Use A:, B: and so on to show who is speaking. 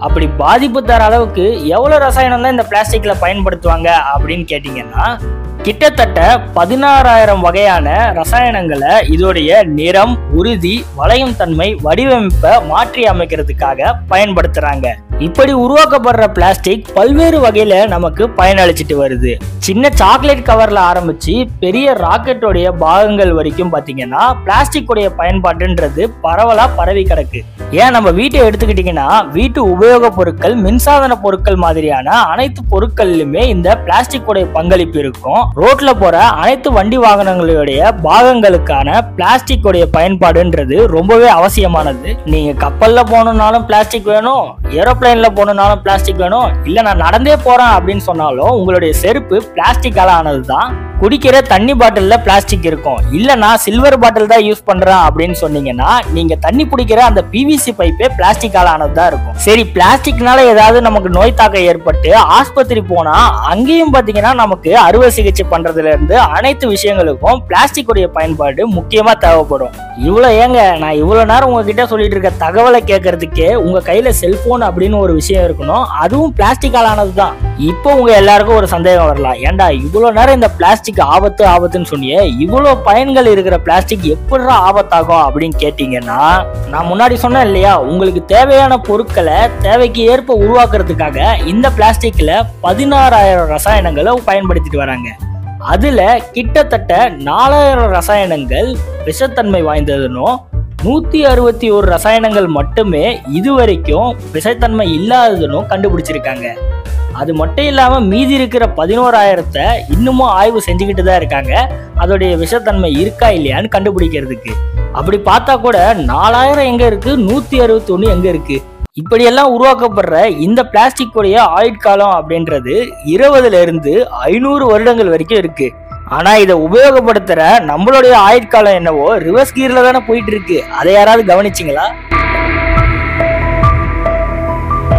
A: அப்படி பாதிப்பு தர அளவுக்கு எவ்வளவு ரசாயனம் தான் இந்த பிளாஸ்டிக்ல பயன்படுத்துவாங்க அப்படின்னு கேட்டீங்கன்னா கிட்டத்தட்ட பதினாறாயிரம் வகையான ரசாயனங்களை இதோடைய நிறம் உறுதி வளையும் தன்மை வடிவமைப்பை மாற்றி அமைக்கிறதுக்காக பயன்படுத்துறாங்க இப்படி உருவாக்கப்படுற பிளாஸ்டிக் பல்வேறு வகையில நமக்கு பயனளிச்சிட்டு வருது சின்ன சாக்லேட் கவர்ல ஆரம்பிச்சு பெரிய ராக்கெட்டோடைய பாகங்கள் வரைக்கும் பாத்தீங்கன்னா பிளாஸ்டிக் உடைய பயன்பாடுன்றது பரவலா பரவி கிடக்கு ஏன் நம்ம வீட்டை எடுத்துக்கிட்டீங்கன்னா வீட்டு உபயோக பொருட்கள் மின்சாதன பொருட்கள் மாதிரியான அனைத்து பொருட்கள்லுமே இந்த பிளாஸ்டிக் உடைய பங்களிப்பு இருக்கும் ரோட்ல போற அனைத்து வண்டி வாகனங்களுடைய பாகங்களுக்கான பிளாஸ்டிக் உடைய பயன்பாடுன்றது ரொம்பவே அவசியமானது நீங்க கப்பல்ல போகணும்னாலும் பிளாஸ்டிக் வேணும் ஏரோப்ளைன்ல போகணும்னாலும் பிளாஸ்டிக் வேணும் இல்ல நான் நடந்தே போறேன் அப்படின்னு சொன்னாலும் உங்களுடைய செருப்பு பிளாஸ்டிக்கால ஆனதுதான் குடிக்கிற தண்ணி பாட்டில்ல பிளாஸ்டிக் இருக்கும் இல்ல நான் சில்வர் பாட்டில் தான் யூஸ் பண்றேன் அப்படின்னு சொன்னீங்கன்னா நீங்க தண்ணி பிடிக்கிற அந்த பிவிசி பைப்பே பிளாஸ்டிக்கால ஆனதுதான் இருக்கும் சரி பிளாஸ்டிக்னால ஏதாவது நமக்கு நோய் தாக்கம் ஏற்பட்டு ஆஸ்பத்திரி போனா அங்கேயும் பாத்தீங்கன்னா நமக்கு அறுவை சிகிச்சை பண்றதுல இருந்து அனைத்து விஷயங்களுக்கும் பிளாஸ்டிக் உடைய பயன்பாடு முக்கியமா தேவைப்படும் இவ்வளவு ஏங்க நான் இவ்வளவு நேரம் உங்ககிட்ட சொல்லிட்டு இருக்க தகவலை கேட்கறதுக்கே உங்க கையில செல்போன் அப்படின்னு ஒரு விஷயம் இருக்கணும் அதுவும் பிளாஸ்டிக்கால் ஆனதுதான் இப்போ உங்க எல்லாருக்கும் ஒரு சந்தேகம் வரலாம் ஏன்டா இவ்வளவு நேரம் இந்த பிளாஸ்டிக் ஆபத்து ஆபத்துன்னு சொன்னியே இவ்வளவு பயன்கள் இருக்கிற பிளாஸ்டிக் எப்படிடா ஆபத்தாகும் அப்படின்னு கேட்டீங்கன்னா நான் முன்னாடி சொன்னேன் இல்லையா உங்களுக்கு தேவையான பொருட்களை தேவைக்கு ஏற்ப உருவாக்குறதுக்காக இந்த பிளாஸ்டிக்ல பதினாறாயிரம் ரசாயனங்களை பயன்படுத்திட்டு வராங்க அதுல கிட்டத்தட்ட நாலாயிரம் ரசாயனங்கள் விஷத்தன்மை வாய்ந்ததுன்னும் நூத்தி அறுபத்தி ஒரு ரசாயனங்கள் மட்டுமே இதுவரைக்கும் விஷத்தன்மை இல்லாததுன்னும் கண்டுபிடிச்சிருக்காங்க அது மட்டும் இல்லாம மீதி இருக்கிற பதினோராயிரத்தை இன்னமும் ஆய்வு செஞ்சுக்கிட்டு தான் இருக்காங்க அதோடைய விஷத்தன்மை இருக்கா இல்லையான்னு கண்டுபிடிக்கிறதுக்கு அப்படி பார்த்தா கூட நாலாயிரம் எங்க இருக்கு நூத்தி அறுபத்தி ஒண்ணு எங்க இருக்கு இப்படியெல்லாம் உருவாக்கப்படுற இந்த பிளாஸ்டிக் உடைய ஆயுட்காலம் அப்படின்றது இருபதுல இருந்து ஐநூறு வருடங்கள் வரைக்கும் இருக்கு ஆனா இதை உபயோகப்படுத்துற நம்மளுடைய ஆயுட்காலம் என்னவோ ரிவர்ஸ் கீர்ல தானே போயிட்டு இருக்கு அதை யாராவது கவனிச்சிங்களா